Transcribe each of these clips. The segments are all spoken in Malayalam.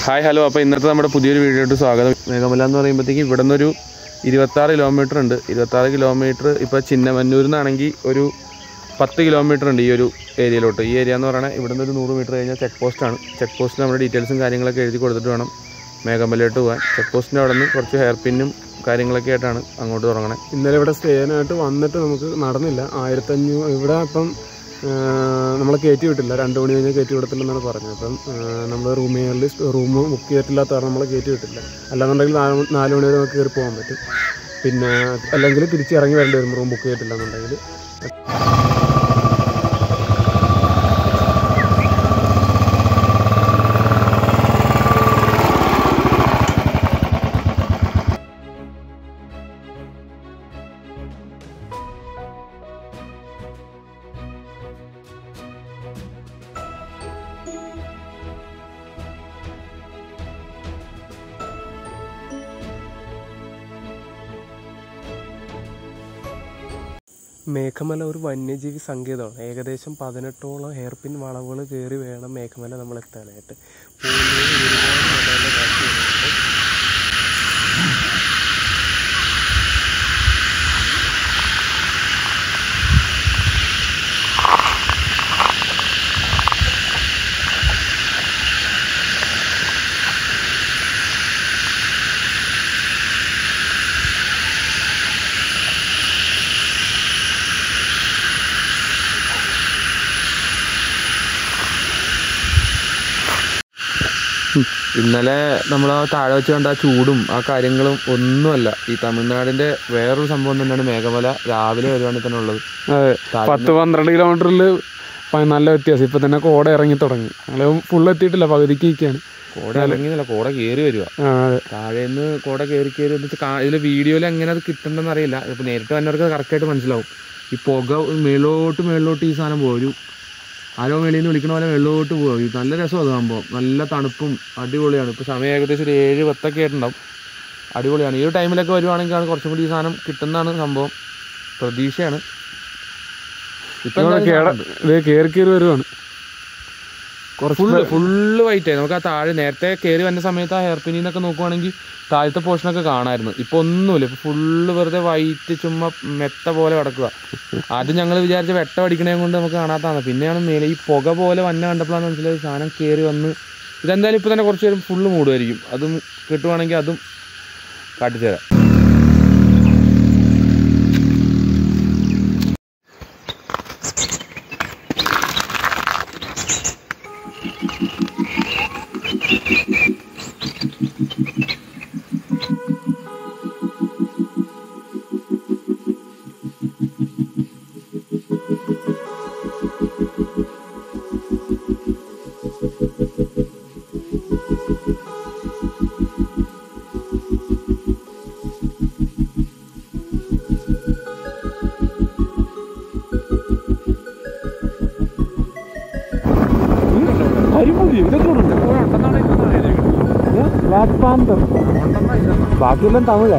ഹായ് ഹലോ അപ്പോൾ ഇന്നത്തെ നമ്മുടെ പുതിയൊരു വീഡിയോയിട്ട് സ്വാഗതം മേഘമല എന്ന് പറയുമ്പോഴത്തേക്ക് ഇവിടെ നിന്നൊരു ഇരുപത്താറ് കിലോമീറ്റർ ഉണ്ട് ഇരുപത്താറ് കിലോമീറ്റർ ഇപ്പോൾ ചിന്നമന്നൂരിൽ നിന്നാണെങ്കിൽ ഒരു പത്ത് കിലോമീറ്റർ ഉണ്ട് ഈ ഒരു ഏരിയയിലോട്ട് ഈ ഏരിയ എന്ന് പറയുന്നത് ഇവിടെ നിന്ന് ഒരു നൂറ് മീറ്റർ കഴിഞ്ഞാൽ ചെക്ക് പോസ്റ്റാണ് ചെക്ക് പോസ്റ്റിൽ നമ്മുടെ ഡീറ്റെയിൽസും കാര്യങ്ങളൊക്കെ എഴുതി കൊടുത്തിട്ട് വേണം മേഘമലയിലോട്ട് പോകാൻ ചെക്ക് പോസ്റ്റിൻ്റെ അവിടെ നിന്ന് കുറച്ച് ഹെയർ പിന്നും കാര്യങ്ങളൊക്കെ ആയിട്ടാണ് അങ്ങോട്ട് തുടങ്ങണേ ഇന്നലെ ഇവിടെ സ്റ്റേ ചെയ്യാനായിട്ട് വന്നിട്ട് നമുക്ക് നടന്നില്ല ആയിരത്തഞ്ഞൂറ് ഇവിടെ ഇപ്പം നമ്മളെ കയറ്റി വിട്ടില്ല രണ്ട് മണി കഴിഞ്ഞാൽ കയറ്റി വിടത്തില്ലെന്നാണ് പറഞ്ഞത് അപ്പം നമ്മൾ റൂമുകളിൽ റൂം ബുക്ക് ചെയ്തിട്ടില്ലാത്ത കാരണം നമ്മളെ കയറ്റി വിട്ടില്ല അല്ലാന്നുണ്ടെങ്കിൽ നാല് മണി- നാല് മണി വരെ നമുക്ക് കയറി പോകാൻ പറ്റും പിന്നെ അല്ലെങ്കിൽ തിരിച്ച് ഇറങ്ങി വരേണ്ടി വരും റൂം ബുക്ക് ചെയ്തിട്ടില്ല എന്നുണ്ടെങ്കിൽ മേഘമല ഒരു വന്യജീവി സങ്കേതമാണ് ഏകദേശം പതിനെട്ടോളം ഹെയർപിൻ വളവുകൾ കയറി വേണം മേഘമല നമ്മൾ എത്താനായിട്ട് പോകുന്നതിന് ഒരുപാട് നല്ല കാഴ്ചകളുണ്ട് ഇന്നലെ നമ്മൾ ആ താഴെ വെച്ച് കണ്ട ആ ചൂടും ആ കാര്യങ്ങളും ഒന്നുമല്ല ഈ തമിഴ്നാടിന്റെ വേറൊരു സംഭവം തന്നെയാണ് മേഘമല രാവിലെ വരുവാണെങ്കിൽ തന്നെ ഉള്ളത് അതെ പത്ത് പന്ത്രണ്ട് കിലോമീറ്ററിൽ നല്ല വ്യത്യാസം ഇപ്പൊ തന്നെ കോട ഇറങ്ങി തുടങ്ങി ഞങ്ങൾ ഫുൾ എത്തിയിട്ടില്ല പകുതിക്ക് നിൽക്കുകയാണ് കോട ഇറങ്ങിയതല്ല കോട കയറി വരിക ആ, അതെ താഴേന്ന് കോട കയറി കയറി വന്നിട്ട് കാ- ഇതില് വീഡിയോയിൽ എങ്ങനെ അത് കിട്ടണ്ടെന്ന് അറിയില്ല ഇപ്പൊ നേരിട്ട് വന്നവർക്ക് കറക്റ്റായിട്ട് മനസ്സിലാവും ഈ പുക മേളോട്ട് മേളിലോട്ട് ഈ സാധനം പോകും ഒരു ആരോ വെളിയിൽ നിന്ന് വിളിക്കണ പോലെ വെള്ളോട്ട് പോകും ഇത് നല്ല രസം അത് സംഭവം നല്ല തണുപ്പും അടിപൊളിയാണ് ഇപ്പൊ സമയം ഏകദേശം ഒരു ഏഴ് പത്തൊക്കെ ആയിട്ടുണ്ടാവും അടിപൊളിയാണ് ഈ ഒരു ടൈമിലൊക്കെ വരുവാണെങ്കിൽ കുറച്ചും കൂടി ഈ സാധനം കിട്ടുന്നതാണ് സംഭവം പ്രതീക്ഷയാണ് ഇപ്പൊ ഇവിടെ എന്തായാലും കേട കാണുന്നുണ്ട്. ഇത് കയറി കയറി വരുവാണ് കുറച്ച് ഫുള്ള് ഫുള്ള് വൈറ്റ് ആയി നമുക്ക് ആ താഴെ നേരത്തെ കയറി വന്ന സമയത്ത് ആ ഹെയർ പിന്നീന്നൊക്കെ നോക്കുവാണെങ്കിൽ താഴത്തെ പോർഷനൊക്കെ കാണാമായിരുന്നു ഇപ്പൊ ഒന്നുമില്ല ഇപ്പൊ ഫുള്ള് വെറുതെ വൈറ്റ് ചുമ്മാ മെത്ത പോലെ കിടക്കുക ആദ്യം ഞങ്ങൾ വിചാരിച്ച വെട്ടം അടിക്കണേ കൊണ്ട് നമുക്ക് കാണാത്തതാണ് പിന്നെയാണ് മേലെ ഈ പുക പോലെ വന്ന കണ്ടപ്പോഴാണ് മനസ്സിലായി സാധനം കയറി വന്ന് ഇതെന്തായാലും ഇപ്പൊ തന്നെ കുറച്ച് നേരം ഫുള്ള് മൂടുമായിരിക്കും അതും കിട്ടുവാണെങ്കിൽ അതും കാട്ടിത്തരാം കരിമുടി ഇതൊക്കെ ബ്ലാക്ക് പാന്തർ ബാക്കിയെല്ലാം തമിഴാ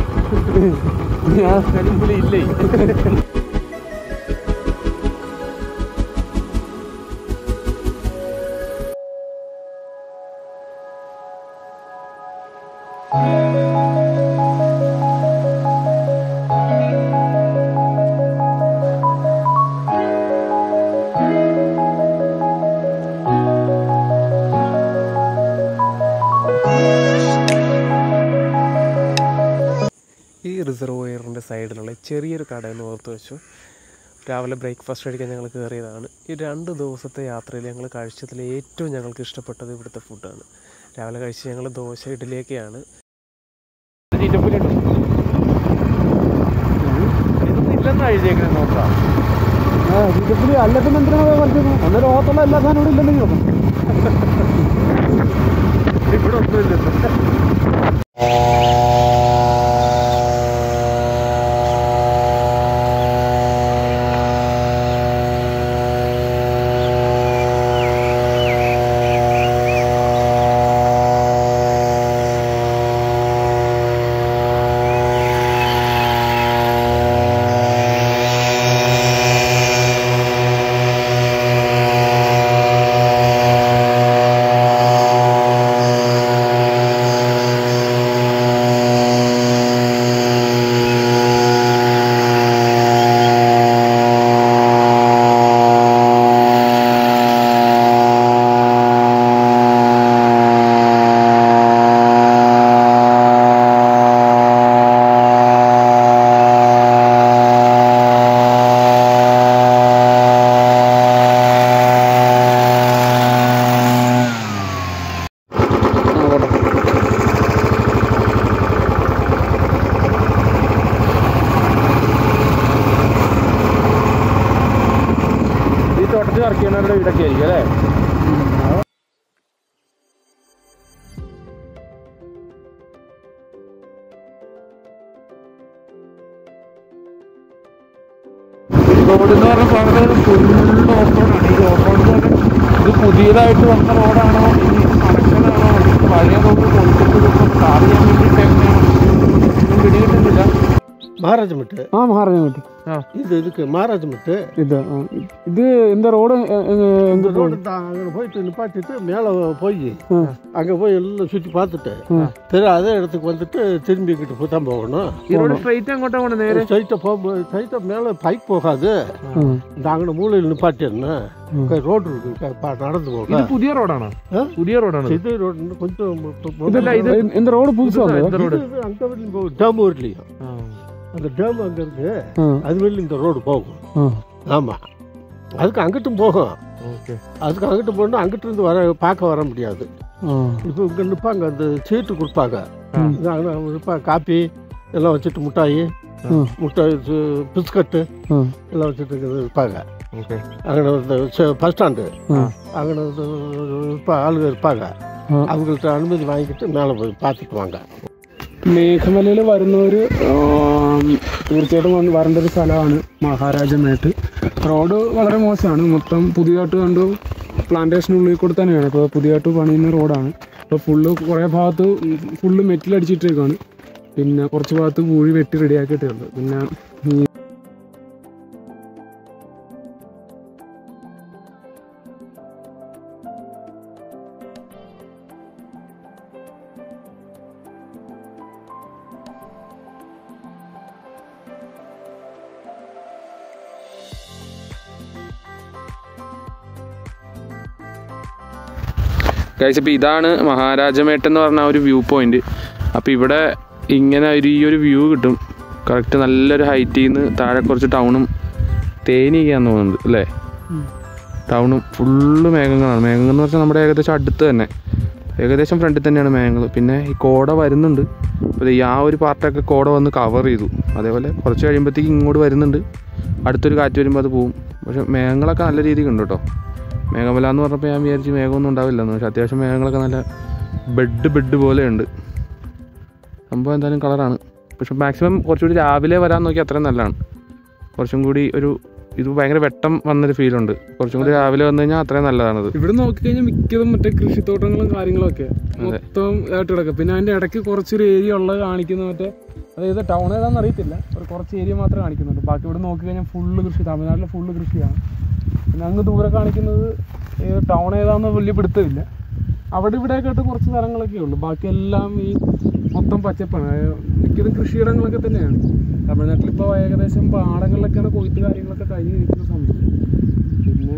ഇല്ലേ ഈ റിസർവോയറിൻ്റെ സൈഡിലുള്ള ചെറിയൊരു കടയെന്ന് ഓർത്ത് വെച്ചു രാവിലെ ബ്രേക്ക്ഫാസ്റ്റ് കഴിക്കാൻ ഞങ്ങൾ കയറിയതാണ് ഈ രണ്ട് ദിവസത്തെ യാത്രയിൽ ഞങ്ങൾ കഴിച്ചതിൽ ഏറ്റവും ഞങ്ങൾക്ക് ഇഷ്ടപ്പെട്ടത് ഇവിടുത്തെ ഫുഡാണ് രാവിലെ കഴിച്ച് ഞങ്ങൾ ദോശ ഇഡലിയൊക്കെയാണ് ഇല്ലെന്നാ എഴുതിയേക്കണേ നോക്കാം അല്ല പിന്നെ എന്തിനാണ് കളിച്ചത് അന്ന് ലോകത്തുള്ള എല്ലാ സാധനവും ഇവിടെ ഇല്ലെന്നെങ്കിൽ ഇവിടെ ഒന്നുമില്ല ആ ചെയ്യണവരുടെ വീടൊക്കെ ആയിരിക്കും അല്ലേ റോഡ് എന്ന് പറഞ്ഞ പറഞ്ഞത് ഫുൾ ഓഫ് റോഡാണ് ഈ ഓഫ് റോഡ് എന്ന് പറഞ്ഞാൽ ഇത് പുതിയതായിട്ട് വന്ന റോഡാണോ ഇനി കണക്ഷനാണോ അല്ലെങ്കിൽ പഴയ റോഡ് പൊളിച്ചിട്ട് കാർ ചെയ്യാൻ വേണ്ടിയിട്ട് എങ്ങനെയാണോ ഒന്നും പിടികിട്ടുന്നില്ല மகாராஜ மட்டு ആ മഹാരാജ മറ്റു இது இதுக்கு மகாராஜ மட்டு ഇത് ആ, ഇത് എന്താ റോഡ് இந்த ரோடு தான் அங்கே போயிட்டு நிப்பாட்டிட்டு மேலே போய் அங்கே போய் எல்லாம் சுற்றி பார்த்துட்டு சரி அதே இடத்துக்கு வந்துட்டு திரும்பி இங்கிட்டு போய் தான் போகணும் ഈ റോഡ് സ്ട്രൈറ്റ് അങ്ങോട്ടാ പോണേ നേരെ ஸ்ட்ரைட்டாக போகும்போது ஸ்ட்ரைட்டாக மேலே பைக் போகாது இந்த அங்கே மூலையில் நிப்பாட்டிருந்தா ரோடு இருக்கு க- பா- நடந்து ഇത് போக പുതിയ റോഡാണോ ആ? പുതിയ റോഡാണ് இது ரோடு கொஞ்சம் ഇതല്ല ഇത് എന്ത് റോഡ് പുതുസാണ് இந்த റോഡ് அங்கே வரையும் போகும் டேம் வரலையும் அந்த டேம் அங்கே இருக்கு அது வெளியில் இந்த ரோடு போகும் ஆமாம் அதுக்கு அங்கிட்டும் போகும் ഓക്കെ அதுக்கு அங்கிட்டு போனால் அங்கிட்டு இருந்து வர பார்க்க வர முடியாது இப்போ இங்கே நிற்பாங்க அந்த சீட்டு கொடுப்பாங்க ம். இது அங்க நிற்பாங்க காப்பி எல்லாம் வச்சுட்டு மிட்டாயி ம். முட்டாய் இது பிஸ்கட்டு ம். எல்லாம் வச்சுட்டு இங்க இருப்பாங்க ഓക്കെ அங்கே இந்த ச- பஸ் ஸ்டாண்டு ம். அங்கே இருப்பா ஆளுங்க இருப்பாங்க ம். அவங்கள்ட்ட அனுமதி வாங்கிட்டு மேலே போய் பார்த்துட்டு வாங்க മേഘമലയിൽ വരുന്നവർ തീർച്ചയായിട്ടും വന്ന് വരേണ്ട ഒരു സ്ഥലമാണ് മഹാരാജമേട്ട് റോഡ് വളരെ മോശമാണ് മൊത്തം പുതിയതായിട്ട് കണ്ടു പ്ലാന്റേഷനുള്ളിൽ കൂടെ തന്നെയാണ് ഇപ്പോൾ പുതിയതായിട്ട് പണിയുന്ന റോഡാണ് ഇപ്പോൾ ഫുള്ള് കുറേ ഭാഗത്ത് ഫുള്ള് മെറ്റിലടിച്ചിട്ടേക്കാണ് പിന്നെ കുറച്ച് ഭാഗത്ത് പൂഴി വെട്ടി റെഡിയാക്കിയിട്ടുണ്ട് പിന്നെ ഈ ഗൈസ് ഇപ്പോൾ ഇതാണ് മഹാരാജമേട്ട് എന്ന് പറഞ്ഞ ആ ഒരു വ്യൂ പോയിന്റ് അപ്പോൾ ഇവിടെ ഇങ്ങനെ ഒരു ഈ ഒരു വ്യൂ കിട്ടും കറക്റ്റ് നല്ലൊരു ഹൈറ്റിൽ നിന്ന് താഴെ കുറച്ച് ടൗണും തേനിക്കാന്ന് തോന്നുന്നുണ്ട് അല്ലേ ടൗണും ഫുള്ള് മേഘങ്ങളാണ് മേഘങ്ങൾ എന്ന് പറഞ്ഞാൽ നമ്മുടെ ഏകദേശം അടുത്ത് തന്നെ ഏകദേശം ഫ്രണ്ടിൽ തന്നെയാണ് മേഘങ്ങൾ പിന്നെ ഈ കോട വരുന്നുണ്ട് അപ്പോൾ ഈ ആ ഒരു പാർട്ടൊക്കെ കോട വന്ന് കവർ ചെയ്തു അതേപോലെ കുറച്ച് കഴിയുമ്പോഴത്തേക്ക് ഇങ്ങോട്ട് വരുന്നുണ്ട് അടുത്തൊരു കാറ്റ് വരുമ്പോൾ അത് പോവും പക്ഷേ മേഘങ്ങളൊക്കെ നല്ല രീതിക്ക് ഉണ്ട് കേട്ടോ മേഘമല എന്ന് പറഞ്ഞപ്പോൾ ഞാൻ വിചാരിച്ചു മേഘമൊന്നും ഉണ്ടാവില്ലെന്ന് പക്ഷെ അത്യാവശ്യം മേഘങ്ങളൊക്കെ നല്ല ബെഡ് ബെഡ് പോലെയുണ്ട് സംഭവം എന്തായാലും കളറാണ് പക്ഷെ മാക്സിമം കുറച്ചുകൂടി രാവിലെ വരാൻ നോക്കി അത്രയും നല്ലതാണ് കുറച്ചും കൂടി ഒരു ഇത് ഭയങ്കര വെട്ടം വന്നൊരു ഫീലുണ്ട് കുറച്ചും കൂടി രാവിലെ വന്നു കഴിഞ്ഞാൽ അത്രയും നല്ലതാണത് ഇവിടെ നോക്കിക്കഴിഞ്ഞാൽ മിക്കതും മറ്റേ കൃഷിത്തോട്ടങ്ങളും കാര്യങ്ങളൊക്കെ മൊത്തം ആയിട്ട് കിടക്കും പിന്നെ അതിന്റെ ഇടയ്ക്ക് കുറച്ചൊരു ഏരിയ ഉള്ളത് കാണിക്കുന്ന മറ്റേ അതായത് ടൗൺ ഏതാണെന്ന് അറിയത്തില്ല ഒരു കുറച്ച് ഏരിയ മാത്രമേ കാണിക്കുന്നുള്ളൂ ബാക്കി ഇവിടെ നോക്കിക്കഴിഞ്ഞാൽ ഫുള്ള് കൃഷി തമിഴ്നാട്ടിലെ ഫുള്ള് കൃഷിയാണ് പിന്നെ അങ്ങ് ദൂരെ കാണിക്കുന്നത് ടൗൺ ഏതാണെന്ന് വലിയ പിടുത്തമില്ല അവിടെ ഇവിടെയൊക്കെ ആയിട്ട് കുറച്ച് സ്ഥലങ്ങളൊക്കെ ഉള്ളൂ ബാക്കിയെല്ലാം ഈ മൊത്തം പച്ചപ്പാണ് അതായത് മിക്കതും കൃഷിയിടങ്ങളൊക്കെ തന്നെയാണ് തമിഴ്നാട്ടിൽ ഇപ്പോൾ ഏകദേശം പാടങ്ങളിലൊക്കെയാണ് കൊയ്ത്ത് കാര്യങ്ങളൊക്കെ കഴിഞ്ഞ് നിൽക്കുന്ന സമയം പിന്നെ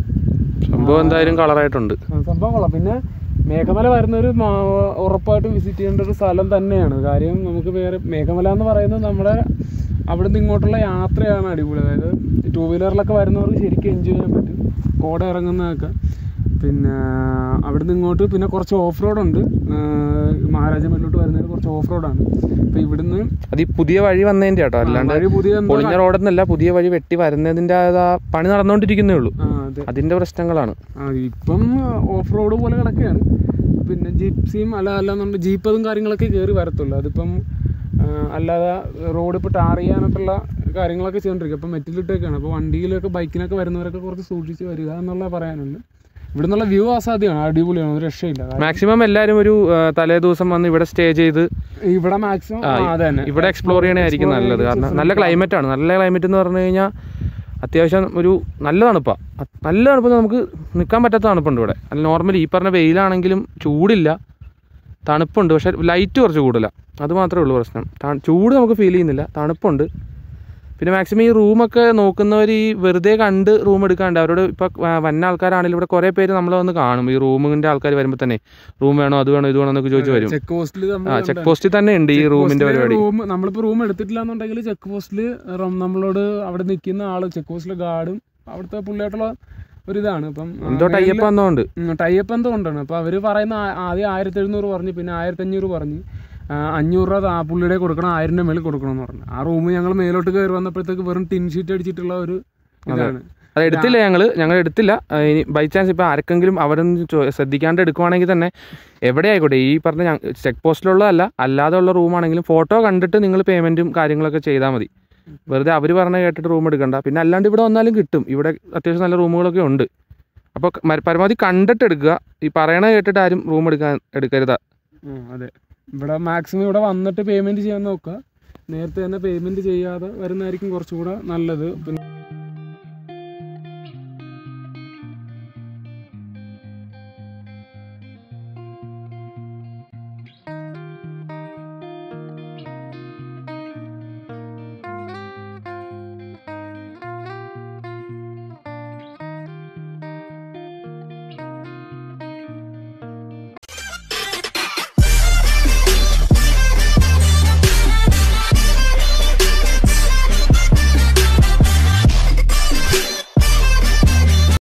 സംഭവം എന്തായാലും കളറായിട്ടുണ്ട് ആ, സംഭവം കൊള്ളാം പിന്നെ മേഘമല വരുന്നൊരു മാ- ഉറപ്പായിട്ടും വിസിറ്റ് ചെയ്യേണ്ട ഒരു സ്ഥലം തന്നെയാണ് കാര്യം നമുക്ക് വേറെ മേഘമല എന്ന് പറയുന്നത് നമ്മുടെ അവിടെ നിന്ന് ഇങ്ങോട്ടുള്ള യാത്രയാണ് അടിപൊളി അതായത് ടൂ വീലറിലൊക്കെ വരുന്നവർക്ക് ശരിക്കും എൻജോയ് ചെയ്യാൻ പറ്റും കോട ഇറങ്ങുന്നതൊക്കെ പിന്നെ അവിടെ നിന്ന് ഇങ്ങോട്ട് പിന്നെ കുറച്ച് ഓഫ് റോഡ് ഉണ്ട് മഹാരാജമല്ലോട്ട് വരുന്നതിന് കുറച്ച് ഓഫ് റോഡാണ് അപ്പോൾ ഇവിടുന്ന് അത് ഈ പുതിയ വഴി വന്നതിൻ്റെ കേട്ടോ അല്ലാണ്ട് വഴി പുതിയ എന്തോ പൊളിഞ്ഞ റോഡെന്നല്ല പുതിയ വഴി വെട്ടി വരുന്നതിൻ്റെ ആ പണി നടന്നുകൊണ്ടിരിക്കുന്നേ ഉള്ളൂ ആ അതെ അതിൻ്റെ പ്രശ്നങ്ങളാണ് ആ ഇപ്പം ഓഫ് റോഡ് പോലെ കിടക്കുകയാണ് പിന്നെ ജിപ്സിയും അല്ല അല്ലാന്നുണ്ട് ജീപ്പതും കാര്യങ്ങളൊക്കെ കയറി വരത്തുള്ളൂ അതിപ്പം ആ, അല്ലാതെ റോഡ് ഇപ്പോൾ ടാർ ചെയ്യാനായിട്ടുള്ള കാര്യങ്ങളൊക്കെ ചെയ്തുകൊണ്ടിരിക്കും അപ്പം മെറ്റിലിട്ടേക്കാണ് അപ്പോൾ വണ്ടിയിലൊക്കെ ബൈക്കിനൊക്കെ വരുന്നവരൊക്കെ കുറച്ച് സൂക്ഷിച്ച് വരിക എന്നുള്ള പറയാനുണ്ട് ഇവിടെ നിന്നുള്ള വ്യൂ അസാധ്യമാണ് അടിപൊളിയാണ് ഒരു രക്ഷയില്ല കാരണം മാക്സിമം എല്ലാവരും ഒരു ആ, തലേ ദിവസം വന്ന് ഇവിടെ സ്റ്റേ ചെയ്ത് ഇവിടെ മാക്സിമം ആ, അതെ തന്നെ ഇവിടെ എക്സ്പ്ലോർ ചെയ്യണമായിരിക്കും Explore നല്ലത് ചെയ്യാൻ കാരണം നല്ല ക്ലൈമറ്റ് ആണ് നല്ല ക്ലൈമറ്റ് എന്ന് പറഞ്ഞു കഴിഞ്ഞാൽ അത്യാവശ്യം ഒരു നല്ല തണുപ്പാണ് നല്ല തണുപ്പ് നമുക്ക് നിൽക്കാൻ പറ്റാത്ത തണുപ്പുണ്ട് ഇവിടെ അല്ല നോർമലി ഈ പറഞ്ഞ വെയിലാണെങ്കിലും ചൂടില്ല തണുപ്പുണ്ട് പക്ഷെ ലൈറ്റ് കുറച്ച് കൂടുതലാണ് അത് മാത്രമേ ഉള്ളൂ പ്രശ്നം ത- ചൂട് നമുക്ക് ഫീൽ ചെയ്യുന്നില്ല തണുപ്പുണ്ട് പിന്നെ മാക്സിമം ഈ റൂമൊക്കെ നോക്കുന്നവർ ഈ വെറുതെ കണ്ട് റൂം എടുക്കാണ്ട് അവരോട് ഇപ്പോൾ വന്ന ആൾക്കാരാണെങ്കിലും ഇവിടെ കുറേ പേര് നമ്മളെ വന്ന് കാണും ഈ റൂമിൻ്റെ ആൾക്കാർ വരുമ്പോൾ തന്നെ റൂം വേണോ അത് വേണോ ഇത് വേണോ എന്നൊക്കെ ചോദിച്ച് വരും ചെക്ക് പോസ്റ്റിൽ ആ ചെക്ക് പോസ്റ്റിൽ തന്നെ ഉണ്ട് ഈ റൂമിൻ്റെ പരിപാടി റൂം നമ്മളിപ്പോൾ റൂം എടുത്തിട്ടില്ല എന്നുണ്ടെങ്കിൽ ചെക്ക് പോസ്റ്റിൽ നമ്മളോട് അവിടെ നിൽക്കുന്ന ആള് ചെക്ക് പോസ്റ്റിലെ ഗാർഡും അവിടുത്തെ പുള്ളിയായിട്ടുള്ള ഒരു ഇതാണ് അപ്പം എന്തോ ടൈപ്പ് വന്നോണ്ട് ടൈപ്പ് എന്തോ കൊണ്ടാണ് അപ്പോൾ അവർ പറയുന്ന ആ- ആദ്യം ആയിരത്തി എഴുന്നൂറ് പറഞ്ഞു പിന്നെ ആയിരത്തി അഞ്ഞൂറ് പറഞ്ഞു ആ, അഞ്ഞൂറ് രൂപ ആ പുള്ളിയുടെ കൊടുക്കണം ആയിരം രൂപ മേളിൽ കൊടുക്കണം എന്ന് പറഞ്ഞു ആ റൂം ഞങ്ങൾ മേലോട്ട് കയറി വന്നപ്പോഴത്തേക്ക് വെറും ടിൻ ഷീറ്റ് അടിച്ചിട്ടുള്ള ഒരു ഇതാണ് അത് എടുത്തില്ല ഞങ്ങൾ ഞങ്ങൾ എടുത്തില്ല ആ, ഇനി ബൈ ചാൻസ് ഇപ്പോൾ ആർക്കെങ്കിലും അവിടെ നിന്ന് ചോ- ശ്രദ്ധിക്കാണ്ട് എടുക്കുവാണെങ്കിൽ തന്നെ എവിടെ ആയിക്കോട്ടെ ഈ പറഞ്ഞ ചെക്ക് പോസ്റ്റിലുള്ളതല്ല അല്ലാതെ ഉള്ള റൂമാണെങ്കിലും ഫോട്ടോ കണ്ടിട്ട് നിങ്ങൾ പേയ്മെൻറ്റും കാര്യങ്ങളൊക്കെ ചെയ്താൽ മതി വെറുതെ അവർ പറഞ്ഞ കേട്ടിട്ട് റൂം എടുക്കണ്ട പിന്നെ അല്ലാണ്ട് ഇവിടെ വന്നാലും കിട്ടും ഇവിടെ അത്യാവശ്യം നല്ല റൂമുകളൊക്കെ ഉണ്ട് അപ്പോൾ പരമാവധി കണ്ടിട്ട് എടുക്കുക ഈ പറയണ കേട്ടിട്ട് ആരും റൂം എടുക്കാൻ എടുക്കരുത് ആ, അതെ ഇവിടെ മാക്സിമം ഇവിടെ വന്നിട്ട് പേയ്മെന്റ് ചെയ്യാൻ നോക്കുക നേരത്തെ തന്നെ പേയ്മെന്റ് ചെയ്യാതെ വരുന്നതായിരിക്കും കുറച്ചുകൂടെ നല്ലത് പിന്നെ